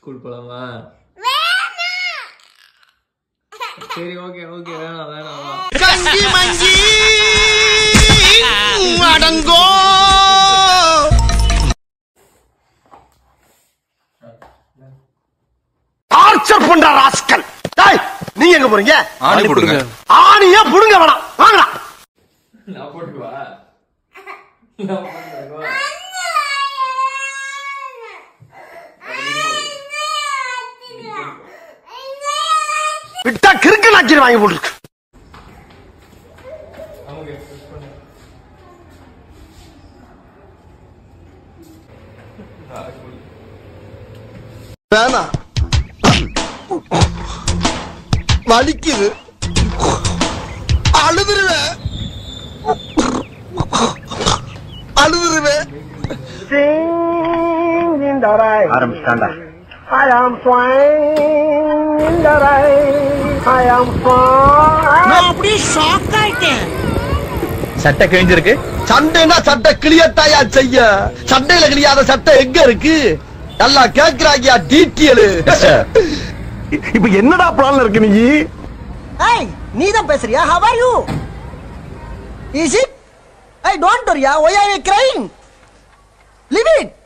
School போலாமா சரி okay okay வேணாம் வேணாம் வா. கஞ்சி மஞ்சி அடங்கோ டார்ச்சர் பண்ற ராஸ்கல் டேய் நீங்க எங்க போறீங்க ஆணி போடுங்க ஆணியா புடுங்க வேணாம் வாங்கடா நான் போட்டுவா நான் போட்டுவா விட்டா கிறுக்கு நாச்சிரி வாங்கி போட்டுருக்கு அவங்க push பண்ணு. ஆ, cool. வேணாம் வலிக்குது அழுதுருவேன் அழுதுருவேன் ஆரம்பிச்சிட்டாண்டா I am flying in the rain. I am flying. சட்டை கிழிஞ்சிருக்கு சண்டைனா சட்டை கிளியத்தாயா செய்ய சண்டையில கிளியாத சட்டை எங்க இருக்கு நல்லா கேக்குறாங்கயா டீட்டியல் இப்ப என்னடா பிளான்ல இருக்கு நீ ஏய் நீ தான் பேசுறியா how are you is it I don't வரியா why are you crying leave it